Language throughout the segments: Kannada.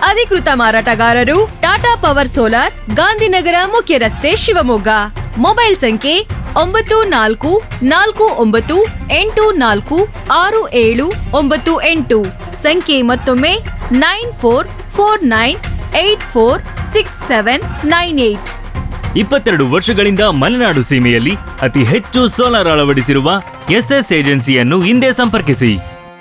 ಅಧಿಕೃತ ಮಾರಾಟಗಾರರು ಟಾಟಾ ಪವರ್ ಸೋಲಾರ್ ಗಾಂಧಿನಗರ ಮುಖ್ಯ ರಸ್ತೆ ಶಿವಮೊಗ್ಗ ಮೊಬೈಲ್ ಸಂಖ್ಯೆ ಒಂಬತ್ತು ನಾಲ್ಕು ನಾಲ್ಕು ಒಂಬತ್ತು ಎಂಟು ನಾಲ್ಕು ಆರು ಏಳು ಒಂಬತ್ತು ಎಂಟು ಸಂಖ್ಯೆ ಮತ್ತೊಮ್ಮೆ nine four four nine eight four six seven nine eight ಇಪ್ಪತ್ತೆರಡು ವರ್ಷಗಳಿಂದ ಮಲೆನಾಡು ಸೀಮೆಯಲ್ಲಿ ಅತಿ ಹೆಚ್ಚು ಸೋಲಾರ್ ಅಳವಡಿಸಿರುವ ಎಸ್ಎಸ್ ಏಜೆನ್ಸಿಯನ್ನು ಹಿಂದೆ ಸಂಪರ್ಕಿಸಿ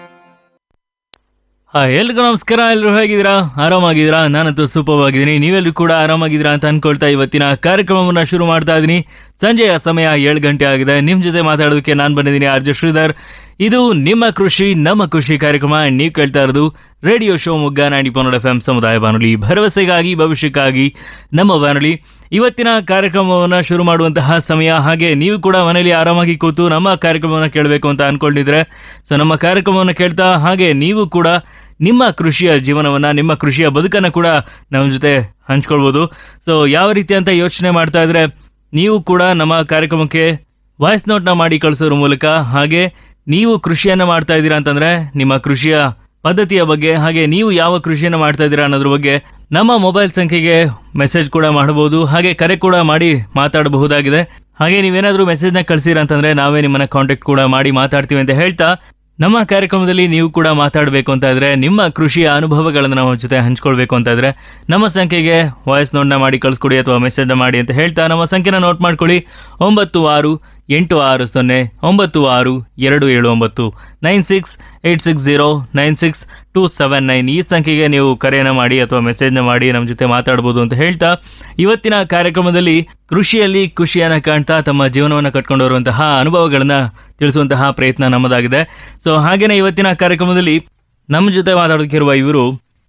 ಹಾಯ್ ಎಲ್ರಿಗೂ ನಮಸ್ಕಾರ ಎಲ್ಲರೂ ಹೇಗಿದ್ದೀರಾ ಆರಾಮಾಗಿದ್ದೀರಾ ನಾನಂತೂ ಸೂಪರ್ ಆಗಿದ್ದೀನಿ ನೀವೆಲ್ಲರೂ ಕೂಡ ಆರಾಮಾಗಿದ್ದೀರಾ ಅಂತ ಅನ್ಕೊಳ್ತಾ ಇವತ್ತಿನ ಕಾರ್ಯಕ್ರಮವನ್ನು ಶುರು ಮಾಡ್ತಾ ಇದ್ದೀನಿ ಸಂಜೆಯ ಸಮಯ ಏಳು ಗಂಟೆ ಆಗಿದೆ ನಿಮ್ಮ ಜೊತೆ ಮಾತಾಡೋದಕ್ಕೆ ನಾನು ಬಂದಿದ್ದೀನಿ ಆರ್ ಜೆ ಶ್ರೀಧರ್ ಇದು ನಿಮ್ಮ ಕೃಷಿ ನಮ್ಮ ಖುಷಿ ಕಾರ್ಯಕ್ರಮ ನೀವು ಕೇಳ್ತಾ ಇರೋದು ರೇಡಿಯೋ ಶೋ ಮುಗ್ಗ ನೈಂಟಿ ಪೊನ್ನಡ ಎಫ್ ಎಂ ಸಮುದಾಯ ಬಾನುಲಿ ಭರವಸೆಗಾಗಿ ಭವಿಷ್ಯಕ್ಕಾಗಿ ನಮ್ಮ ಬಾನುಲಿ ಇವತ್ತಿನ ಕಾರ್ಯಕ್ರಮವನ್ನು ಶುರು ಮಾಡುವಂತಹ ಸಮಯ ಹಾಗೆ ನೀವು ಕೂಡ ಮನೆಯಲ್ಲಿ ಆರಾಮಾಗಿ ಕೂತು ನಮ್ಮ ಕಾರ್ಯಕ್ರಮವನ್ನು ಕೇಳಬೇಕು ಅಂತ ಅನ್ಕೊಂಡಿದ್ರೆ ಸೊ ನಮ್ಮ ಕಾರ್ಯಕ್ರಮವನ್ನು ಕೇಳ್ತಾ ಹಾಗೆ ನೀವು ಕೂಡ ನಿಮ್ಮ ಕೃಷಿಯ ಜೀವನವನ್ನು ನಿಮ್ಮ ಕೃಷಿಯ ಬದುಕನ್ನು ಕೂಡ ನಮ್ಮ ಜೊತೆ ಹಂಚ್ಕೊಳ್ಬೋದು ಸೊ ಯಾವ ರೀತಿ ಅಂತ ಯೋಚನೆ ಮಾಡ್ತಾ ಇದ್ರೆ ನೀವು ಕೂಡ ನಮ್ಮ ಕಾರ್ಯಕ್ರಮಕ್ಕೆ ವಾಯ್ಸ್ ನೋಟ್ನ ಮಾಡಿ ಕಳಿಸೋದ್ರ ಮೂಲಕ ಹಾಗೆ ನೀವು ಕೃಷಿಯನ್ನು ಮಾಡ್ತಾ ಇದ್ದೀರಾ ಅಂತಂದ್ರೆ ನಿಮ್ಮ ಕೃಷಿಯ ಪದ್ಧತಿಯ ಬಗ್ಗೆ ಹಾಗೆ ನೀವು ಯಾವ ಕೃಷಿಯನ್ನು ಮಾಡ್ತಾ ಇದ್ದೀರಾ ಅನ್ನೋದ್ರ ಬಗ್ಗೆ ನಮ್ಮ ಮೊಬೈಲ್ ಸಂಖ್ಯೆಗೆ ಮೆಸೇಜ್ ಕೂಡ ಮಾಡಬಹುದು ಹಾಗೆ ಕರೆ ಕೂಡ ಮಾಡಿ ಮಾತಾಡಬಹುದಾಗಿದೆ ಹಾಗೆ ನೀವೇನಾದರೂ ಮೆಸೇಜ್ನ ಕಳಿಸಿರ ಅಂತಂದ್ರೆ ನಾವೇ ನಿಮ್ಮನ್ನ ಕಾಂಟ್ಯಾಕ್ಟ್ ಕೂಡ ಮಾಡಿ ಮಾತಾಡ್ತೀವಿ ಅಂತ ಹೇಳ್ತಾ ನಮ್ಮ ಕಾರ್ಯಕ್ರಮದಲ್ಲಿ ನೀವು ಕೂಡ ಮಾತಾಡಬೇಕು ಅಂತ ಇದ್ರೆ ನಿಮ್ಮ ಕೃಷಿಯ ಅನುಭವಗಳನ್ನು ನಮ್ಮ ಜೊತೆ ಹಂಚ್ಕೊಳ್ಬೇಕು ಅಂತ ಇದ್ರೆ ನಮ್ಮ ಸಂಖ್ಯೆಗೆ ವಾಯ್ಸ್ ನೋಟ್ನ ಮಾಡಿ ಕಳಿಸ್ಕೊಡಿ ಅಥವಾ ಮೆಸೇಜ್ನ ಮಾಡಿ ಅಂತ ಹೇಳ್ತಾ ನಮ್ಮ ಸಂಖ್ಯೆನ ನೋಟ್ ಮಾಡ್ಕೊಳ್ಳಿ ಒಂಬತ್ತು ಆರು ಎಂಟು ಆರು ಸೊನ್ನೆ ಒಂಬತ್ತು ಆರು ಎರಡು ಏಳು ಒಂಬತ್ತು nine six eight six zero nine six two seven nine ಈ ಸಂಖ್ಯೆಗೆ ನೀವು ಕರೆಯನ್ನು ಮಾಡಿ ಅಥವಾ ಮೆಸೇಜ್ನ ಮಾಡಿ ನಮ್ಮ ಜೊತೆ ಮಾತಾಡ್ಬೋದು ಅಂತ ಹೇಳ್ತಾ ಇವತ್ತಿನ ಕಾರ್ಯಕ್ರಮದಲ್ಲಿ ಕೃಷಿಯಲ್ಲಿ ಖುಷಿಯನ್ನು ಕಾಣ್ತಾ ತಮ್ಮ ಜೀವನವನ್ನು ಕಟ್ಕೊಂಡು ಬರುವಂತಹ ಅನುಭವಗಳನ್ನು ತಿಳಿಸುವಂತಹ ಪ್ರಯತ್ನ ನಮ್ಮದಾಗಿದೆ ಸೊ ಹಾಗೇನೆ ಇವತ್ತಿನ ಕಾರ್ಯಕ್ರಮದಲ್ಲಿ ನಮ್ಮ ಜೊತೆ ಮಾತಾಡೋದಕ್ಕಿರುವ ಇವರು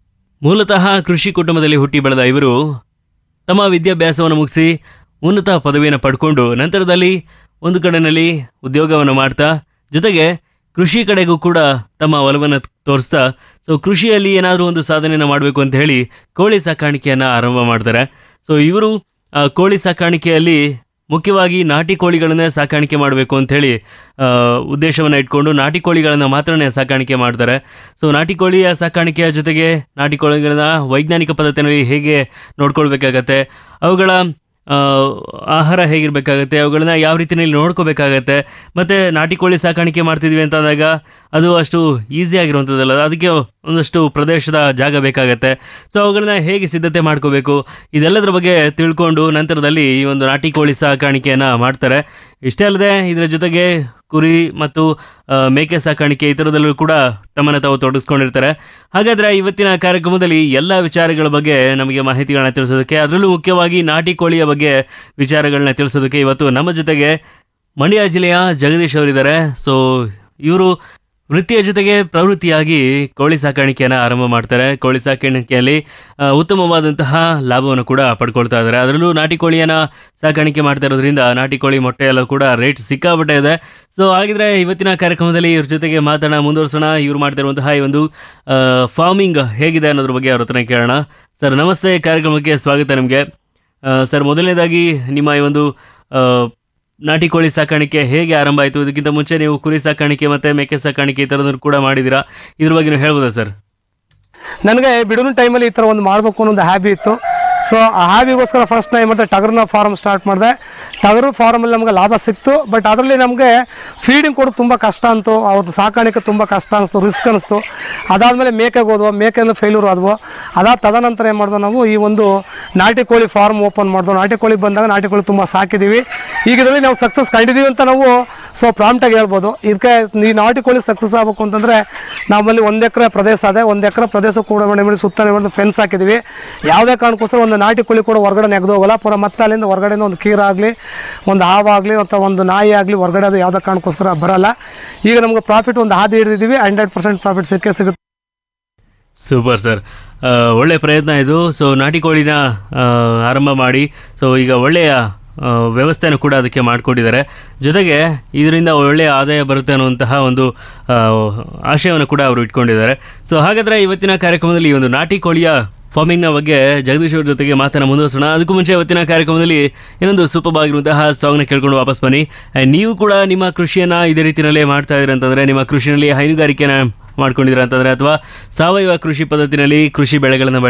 ಮೂಲತಃ ಕೃಷಿ ಕುಟುಂಬದಲ್ಲಿ ಹುಟ್ಟಿ ಬೆಳೆದ ಇವರು ತಮ್ಮ ವಿದ್ಯಾಭ್ಯಾಸವನ್ನು ಮುಗಿಸಿ ಉನ್ನತ ಪದವಿಯನ್ನು ಪಡ್ಕೊಂಡು ನಂತರದಲ್ಲಿ ಒಂದು ಕಡೆಯಲ್ಲಿ ಉದ್ಯೋಗವನ್ನು ಮಾಡ್ತಾ ಜೊತೆಗೆ ಕೃಷಿ ಕಡೆಗೂ ಕೂಡ ತಮ್ಮ ಒಲವನ್ನು ತೋರಿಸ್ತಾ ಸೊ ಕೃಷಿಯಲ್ಲಿ ಏನಾದರೂ ಒಂದು ಸಾಧನೆಯನ್ನು ಮಾಡಬೇಕು ಅಂತ ಹೇಳಿ ಕೋಳಿ ಸಾಕಾಣಿಕೆಯನ್ನು ಆರಂಭ ಮಾಡ್ತಾರೆ ಸೊ ಇವರು ಆ, ಕೋಳಿ ಸಾಕಾಣಿಕೆಯಲ್ಲಿ ಮುಖ್ಯವಾಗಿ ನಾಟಿ ಕೋಳಿಗಳನ್ನೇ ಸಾಕಾಣಿಕೆ ಮಾಡಬೇಕು ಅಂತ ಹೇಳಿ ಉದ್ದೇಶವನ್ನು ಇಟ್ಕೊಂಡು ನಾಟಿ ಕೋಳಿಗಳನ್ನು ಮಾತ್ರನೇ ಸಾಕಾಣಿಕೆ ಮಾಡ್ತಾರೆ ಸೊ ನಾಟಿ ಕೋಳಿಯ ಸಾಕಾಣಿಕೆಯ ಜೊತೆಗೆ ನಾಟಿ ಕೋಳಿಗಳನ್ನ ವೈಜ್ಞಾನಿಕ ಪದ್ಧತಿಯಲ್ಲಿ ಹೇಗೆ ನೋಡ್ಕೊಳ್ಬೇಕಾಗತ್ತೆ ಅವುಗಳ ಆ, ಆಹಾರ ಹೇಗಿರಬೇಕಾಗತ್ತೆ ಅವುಗಳನ್ನ ಯಾವ ರೀತಿಯಲ್ಲಿ ನೋಡ್ಕೋಬೇಕಾಗತ್ತೆ ಮತ್ತು ನಾಟಿ ಕೋಳಿ ಸಾಕಾಣಿಕೆ ಮಾಡ್ತಿದ್ವಿ ಅಂತ ಅಂದಾಗ ಅದು ಅಷ್ಟು ಈಸಿ ಆಗಿರುವಂಥದ್ದಲ್ಲ ಅದಕ್ಕೆ ಒಂದಷ್ಟು ಪ್ರದೇಶದ ಜಾಗ ಬೇಕಾಗತ್ತೆ ಸೊ ಅವುಗಳನ್ನ ಹೇಗೆ ಸಿದ್ಧತೆ ಮಾಡ್ಕೋಬೇಕು ಇದೆಲ್ಲದರ ಬಗ್ಗೆ ತಿಳ್ಕೊಂಡು ನಂತರದಲ್ಲಿ ಈ ಒಂದು ನಾಟಿ ಕೋಳಿ ಸಾಕಾಣಿಕೆಯನ್ನು ಮಾಡ್ತಾರೆ ಇಷ್ಟೇ ಅಲ್ಲದೆ ಇದರ ಜೊತೆಗೆ ಕುರಿ ಮತ್ತು ಆ, ಮೇಕೆ ಸಾಕಾಣಿಕೆ ಈ ಥರದಲ್ಲೂ ಕೂಡ ತಮ್ಮನ್ನು ತಾವು ತೊಡಗಿಸ್ಕೊಂಡಿರ್ತಾರೆ ಹಾಗಾದರೆ ಇವತ್ತಿನ ಕಾರ್ಯಕ್ರಮದಲ್ಲಿ ಎಲ್ಲ ವಿಚಾರಗಳ ಬಗ್ಗೆ ನಮಗೆ ಮಾಹಿತಿಗಳನ್ನ ತಿಳಿಸೋದಕ್ಕೆ ಅದರಲ್ಲೂ ಮುಖ್ಯವಾಗಿ ನಾಟಿ ಕೋಳಿಯ ಬಗ್ಗೆ ವಿಚಾರಗಳನ್ನ ತಿಳಿಸೋದಕ್ಕೆ ಇವತ್ತು ನಮ್ಮ ಜೊತೆಗೆ ಮಂಡ್ಯ ಜಿಲ್ಲೆಯ ಜಗದೀಶ್ ಅವರಿದ್ದಾರೆ ಸೊ ಇವರು ವೃತ್ತಿಯ ಜೊತೆಗೆ ಪ್ರವೃತ್ತಿಯಾಗಿ ಕೋಳಿ ಸಾಕಾಣಿಕೆಯನ್ನು ಆರಂಭ ಮಾಡ್ತಾರೆ ಕೋಳಿ ಸಾಕಾಣಿಕೆಯಲ್ಲಿ ಆ, ಉತ್ತಮವಾದಂತಹ ಲಾಭವನ್ನು ಕೂಡ ಪಡ್ಕೊಳ್ತಾ ಇದ್ದಾರೆ ಅದರಲ್ಲೂ ನಾಟಿ ಕೋಳಿಯನ್ನು ಸಾಕಾಣಿಕೆ ಮಾಡ್ತಾ ಇರೋದ್ರಿಂದ ನಾಟಿ ಕೋಳಿ ಮೊಟ್ಟೆ ಎಲ್ಲ ಕೂಡ ರೇಟ್ ಸಿಕ್ಕಾಪಟ್ಟೆ ಇದೆ ಸೊ ಹಾಗಿದ್ರೆ ಇವತ್ತಿನ ಕಾರ್ಯಕ್ರಮದಲ್ಲಿ ಇವ್ರ ಜೊತೆಗೆ ಮಾತಾಡೋಣ ಮುಂದುವರ್ಸೋಣ ಇವ್ರು ಮಾಡ್ತಿರುವಂತಹ ಈ ಒಂದು ಫಾರ್ಮಿಂಗ್ ಹೇಗಿದೆ ಅನ್ನೋದ್ರ ಬಗ್ಗೆ ಅವ್ರ ಹತ್ರನೇ ಕೇಳೋಣ ಸರ್ ನಮಸ್ತೆ ಕಾರ್ಯಕ್ರಮಕ್ಕೆ ಸ್ವಾಗತ ನಿಮಗೆ ಸರ್ ಮೊದಲನೇದಾಗಿ ನಿಮ್ಮ ಈ ಒಂದು ಆ, ನಾಟಿ ಕೋಳಿ ಸಾಕಾಣಿಕೆ ಹೇಗೆ ಆರಂಭ ಆಯಿತು ಇದಕ್ಕಿಂತ ಮುಂಚೆ ನೀವು ಕುರಿ ಸಾಕಾಣಿಕೆ ಮತ್ತೆ ಮೇಕೆ ಸಾಕಾಣಿಕೆ ಈ ಥರದನ್ನು ಕೂಡ ಮಾಡಿದ್ದೀರಾ ಇದ್ರ ಬಗ್ಗೆ ನೀವು ಹೇಳ್ಬೋದಾ ಸರ್ ನನಗೆ ಬಿಡುವಿನ ಟೈಮಲ್ಲಿ ಈ ಥರ ಒಂದು ಮಾಡಬೇಕು ಅನ್ನೋ ಒಂದು ಹ್ಯಾಬಿ ಇತ್ತು ಸೊ ಆ ಹ್ಯಾಬಿಗೋಸ್ಕರ ಫಸ್ಟ್ ನಾನು ಏನು ಮಾಡಿದೆ ಟಗರ್ನ ಫಾರ್ಮ್ ಸ್ಟಾರ್ಟ್ ಮಾಡಿದೆ ಟಗರು ಫಾರ್ಮಲ್ಲಿ ನಮಗೆ ಲಾಭ ಸಿಕ್ತು ಬಟ್ ಅದರಲ್ಲಿ ನಮಗೆ ಫೀಡಿಂಗ್ ಕೊಡೋದು ತುಂಬ ಕಷ್ಟ ಅಂತು ಅವ್ರದ್ದು ಸಾಕಾಣಿಕೆ ತುಂಬ ಕಷ್ಟ ಅನಿಸ್ತು ರಿಸ್ಕ್ ಅನಿಸ್ತು ಅದಾದಮೇಲೆ ಮೇಕೆಗೆ ಹೋದ್ವು ಮೇಕೆಲ್ಲ ಫೇಲ್ಯೂರ್ ಆದವು ಅದಾದ ತದನಂತರ ಏನು ಮಾಡಿದ್ವು ನಾವು ಈ ಒಂದು ನಾಟಿ ಕೋಳಿ ಫಾರ್ಮ್ ಓಪನ್ ಮಾಡಿದ್ವು ನಾಟಿ ಕೋಳಿ ಬಂದಾಗ ನಾಟಿ ಕೋಳಿ ತುಂಬ ಸಾಕಿದ್ದೀವಿ ಈಗ ಇದರಲ್ಲಿ ನಾವು ಸಕ್ಸಸ್ ಕಂಡಿದ್ದೀವಿ ಅಂತ ನಾವು ಸೊ ಪ್ರಾಂಪ್ಟಾಗಿ ಹೇಳ್ಬೋದು ಇದಕ್ಕೆ ಈ ನಾಟಿ ಕೋಳಿ ಸಕ್ಸಸ್ ಆಗಬೇಕು ಅಂತಂದರೆ ನಮ್ಮಲ್ಲಿ ಒಂದು ಎಕರೆ ಪ್ರದೇಶ ಇದೆ ಒಂದು ಎಕರೆ ಪ್ರದೇಶ ಕೂಡ ಮಾಡಿ ಮಾಡಿ ಸುತ್ತ ಮಾಡಿ ಫೆನ್ಸ್ ಹಾಕಿದ್ದೀವಿ ಯಾವುದೇ ಕಾರಣಕ್ಕೋಸ್ಕರ ಒಂದು ನಾಟಿ ಕೋಳಿ ಕೂಡ ಹೊರಗಡೆ ನೆಗೆದು ಹೋಗಲ್ಲ ಪೂರ ಮತ್ತೆ ಅಲ್ಲಿಂದ ಹೊರಗಡೆಯಿಂದ ಒಂದು ಕೀರಾಗಲಿ ಒಂದು ಹಾವಾಗಲಿ ಅಥವಾ ಒಂದು ನಾಯಿ ಆಗಲಿ ಹೊರಗಡೆ ಅದು ಯಾವುದೇ ಕಾರಣಕ್ಕೋಸ್ಕರ ಬರಲ್ಲ ಈಗ ನಮಗೆ ಪ್ರಾಫಿಟ್ ಒಂದು ಹಾದಿ ಹಿಡಿದಿದ್ದೀವಿ ಹಂಡ್ರೆಡ್ ಪರ್ಸೆಂಟ್ ಪ್ರಾಫಿಟ್ ಸಿಕ್ಕೇ ಸಿಗುತ್ತೆ ಸೂಪರ್ ಸರ್ ಒಳ್ಳೆ ಪ್ರಯತ್ನ ಇದು ಸೊ ನಾಟಿ ಕೋಳಿನ ಆ, ಆರಂಭ ಮಾಡಿ ಸೊ ಈಗ ಒಳ್ಳೆಯ ಆ, ವ್ಯವಸ್ಥೆಯನ್ನು ಕೂಡ ಅದಕ್ಕೆ ಮಾಡಿಕೊಟ್ಟಿದ್ದಾರೆ ಜೊತೆಗೆ ಇದರಿಂದ ಒಳ್ಳೆಯ ಆದಾಯ ಬರುತ್ತೆ ಅನ್ನುವಂತಹ ಒಂದು ಆ, ಆಶಯವನ್ನು ಕೂಡ ಅವರು ಇಟ್ಕೊಂಡಿದ್ದಾರೆ ಸೊ ಹಾಗಾದರೆ ಇವತ್ತಿನ ಕಾರ್ಯಕ್ರಮದಲ್ಲಿ ಈ ಒಂದು ನಾಟಿ ಕೋಳಿಯ ಫಾರ್ಮಿಂಗ್ನ ಬಗ್ಗೆ ಜಗದೀಶ್ ಅವ್ರ ಜೊತೆಗೆ ಮಾತನ್ನ ಮುಂದುವರಿಸೋಣ ಅದಕ್ಕೂ ಮುಂಚೆ ಇವತ್ತಿನ ಕಾರ್ಯಕ್ರಮದಲ್ಲಿ ಇನ್ನೊಂದು ಸೂಪರ್ ಆಗಿರುವಂತಹ ಸಾಂಗ್ನ ಕೇಳ್ಕೊಂಡು ವಾಪಸ್ ಬನ್ನಿ And ನೀವು ಕೂಡ ನಿಮ್ಮ ಕೃಷಿಯನ್ನ ಇದೇ ರೀತಿಯಲ್ಲೇ ಮಾಡ್ತಾ ಇದ್ದೀರಿ ಅಂತಂದ್ರೆ ನಿಮ್ಮ ಕೃಷಿನಲ್ಲಿ ಹೈನುಗಾರಿಕೆನ ಮಾಡ್ಕೊಂಡಿದ್ದೀರಾ ಅಂತಂದ್ರೆ ಅಥವಾ ಸಾವಯವ ಕೃಷಿ ಪದ್ಧತಿನಲ್ಲಿ ಕೃಷಿ ಬೆಳೆಗಳನ್ನು